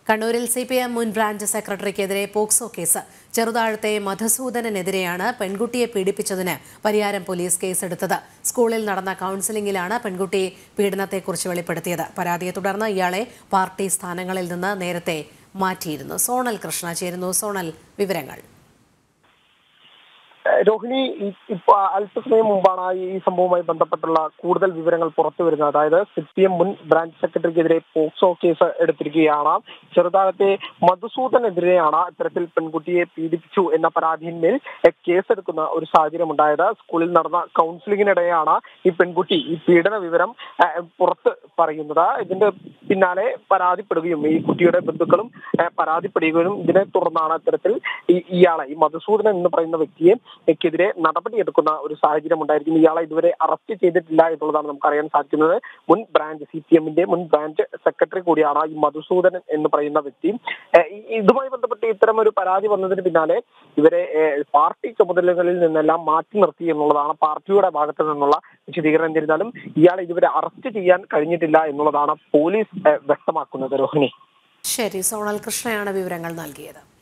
കണ്ണൂരിൽ C P M മുൻ branch സെക്രട്ടറിക്കെതിരെ പോക്സോ കേസ് ചെറുതാഴത്തെ മധുസൂദനനെതിരെയാണ് പെൺകുട്ടിയെ പീഡിപ്പിച്ചതിന് പരിയാരം പോലീസ് കേസെടുത്തത് സ്കൂളിൽ നടന്ന കൌൺസിലിംഗിലാണ് പെൺകുട്ടി പീഡനത്തെക്കുറിച്ച് വെളിപ്പെടുത്തിയത് പരാതിയെ തുടർന്ന് ഇയാളെ പാർട്ടി സ്ഥാനങ്ങളിൽ നിന്ന് നേരത്തെ മാറ്റിയിരുന്നു സോണൽ കൃഷ്ണ ചേരുന്നു സോണൽ വിവരങ്ങൾ ഏഹ് രോഹിണി ഈ- ഇപ്പൊ അല്പസമയം മുമ്പാണ് ഈ സംഭവവുമായി ബന്ധപ്പെട്ടുള്ള കൂടുതൽ വിവരങ്ങൾ പുറത്തു വരുന്നത് അതായത് സി പി എം മുൻ ബ്രാഞ്ച് സെക്രട്ടറിക്കെതിരെ പോക്സോ കേസ് എടുത്തിരിക്കുകയാണ് ചെറുതാഴത്തെ മധുസൂദനെതിരെയാണ് ഇത്തരത്തിൽ പെൺകുട്ടിയെ പീഡിപ്പിച്ചു എന്ന പരാതിയിന്മേൽ ഏഹ് കേസെടുക്കുന്ന ഒരു സാഹചര്യം ഉണ്ടായത് സ്കൂളിൽ നടന്ന കൗൺസിലിംഗിനിടെയാണ് ഈ പെൺകുട്ടി ഈ പീഡന വിവരം ഏഹ് പുറത്ത് പറയുന്നത് ഇതിന്റെ പിന്നാലെ പരാതിപ്പെടുകയും ഈ കുട്ടിയുടെ ബന്ധുക്കളും ഏഹ് പരാതിപ്പെടുകയും ഇതിനെ തുടർന്നാണ് ഇത്തരത്തിൽ ഈ ഇയാളെ ഈ മധുസൂദനൻ എന്ന് പറയുന്ന വ്യക്തിയെ ക്കെതിരെ നടപടിയെടുക്കുന്ന ഒരു സാഹചര്യം ഉണ്ടായിരിക്കുന്നു ഇയാളെ ഇതുവരെ അറസ്റ്റ് ചെയ്തിട്ടില്ല എന്നുള്ളതാണ് നമുക്ക് അറിയാൻ സാധിക്കുന്നത് മുൻ ബ്രാഞ്ച് സി പി എമ്മിന്റെ മുൻ ബ്രാഞ്ച് സെക്രട്ടറി കൂടിയാണ് ഈ മധുസൂദനൻ എന്ന് പറയുന്ന വ്യക്തി ഏഹ് ഈ- ഇതുമായി ബന്ധപ്പെട്ട് ഇത്തരം ഒരു പരാതി വന്നതിന് പിന്നാലെ ഇവരെ ഏഹ് പാർട്ടി ചുമതലകളിൽ നിന്നെല്ലാം മാറ്റി നിർത്തി എന്നുള്ളതാണ് പാർട്ടിയുടെ ഭാഗത്തു നിന്നുള്ള വിശദീകരണം എന്നിരുന്നാലും ഇയാളെ ഇതുവരെ അറസ്റ്റ് ചെയ്യാൻ കഴിഞ്ഞിട്ടില്ല എന്നുള്ളതാണ് പോലീസ് ഏഹ് വ്യക്തമാക്കുന്നത് രോഹിണി ശരി സോണൽ കൃഷ്ണയാണ് വിവരങ്ങൾ നൽകിയത്